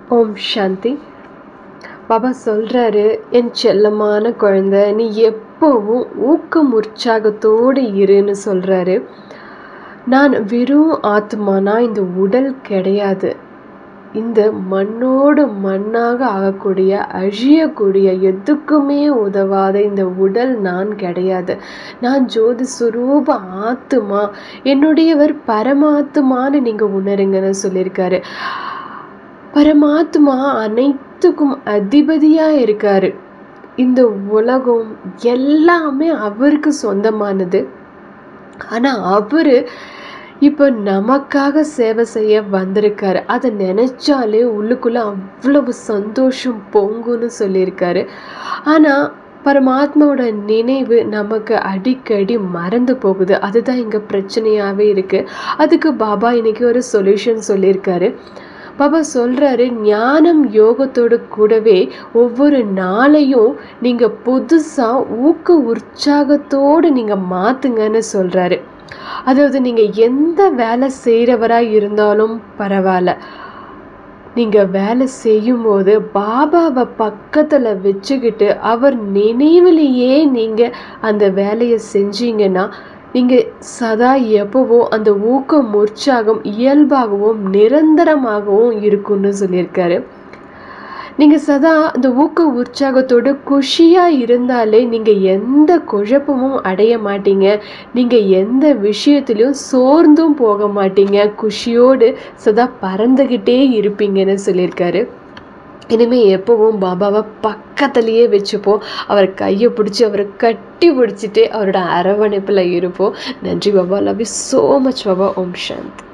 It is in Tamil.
ஓம் சாந்தி பாபா சொல்கிறாரு என் செல்லமான குழந்தை நீ எப்போவும் ஊக்கம் உற்சாகத்தோடு இருன்னு சொல்கிறாரு நான் வெறும் ஆத்மானா இந்த உடல் கிடையாது இந்த மண்ணோடு மண்ணாக ஆகக்கூடிய அழியக்கூடிய எதுக்குமே உதவாத இந்த உடல் நான் கிடையாது நான் ஜோதி சுரூப ஆத்துமா என்னுடையவர் பரமாத்மான்னு நீங்கள் உணருங்கன்னு சொல்லியிருக்காரு பரமாத்மா அனைத்துக்கும் அதிபதியாக இருக்காரு இந்த உலகம் எல்லாமே அவருக்கு சொந்தமானது ஆனால் அவர் இப்போ நமக்காக சேவை செய்ய வந்திருக்காரு அதை நினச்சாலே உள்ளுக்குள்ளே அவ்வளவு சந்தோஷம் பொங்குன்னு சொல்லியிருக்காரு ஆனால் பரமாத்மாவோட நினைவு நமக்கு அடிக்கடி மறந்து போகுது அதுதான் இங்கே பிரச்சனையாகவே இருக்குது அதுக்கு பாபா இன்னைக்கு ஒரு சொல்யூஷன் சொல்லியிருக்காரு பாபா சொல்கிறாரு ஞானம் யோகத்தோடு கூடவே ஒவ்வொரு நாளையும் நீங்கள் புதுசாக ஊக்க உற்சாகத்தோடு நீங்கள் மாற்றுங்கன்னு சொல்கிறாரு அதாவது நீங்கள் எந்த வேலை செய்கிறவராக இருந்தாலும் பரவாயில்ல நீங்கள் வேலை செய்யும்போது பாபாவை பக்கத்தில் வச்சுக்கிட்டு அவர் நினைவிலேயே நீங்கள் அந்த வேலையை செஞ்சீங்கன்னா நீங்கள் சதா எப்போவும் அந்த ஊக்கம் உற்சாகம் இயல்பாகவும் நிரந்தரமாகவும் இருக்கும்னு சொல்லியிருக்காரு நீங்கள் சதா அந்த ஊக்க உற்சாகத்தோடு குஷியாக இருந்தாலே நீங்கள் எந்த குழப்பமும் அடைய மாட்டீங்க நீங்கள் எந்த விஷயத்துலையும் சோர்ந்தும் போக மாட்டீங்க குஷியோடு சதா பறந்துக்கிட்டே இருப்பீங்கன்னு சொல்லியிருக்காரு இனிமேல் எப்போவும் பாபாவை பக்கத்துலேயே வச்சுப்போம் அவர் கையை பிடிச்சி அவரை கட்டி பிடிச்சிட்டு அவரோட அரவணைப்பில் இருப்போம் நன்றி Baba love you so much Baba ஓம் சாந்த்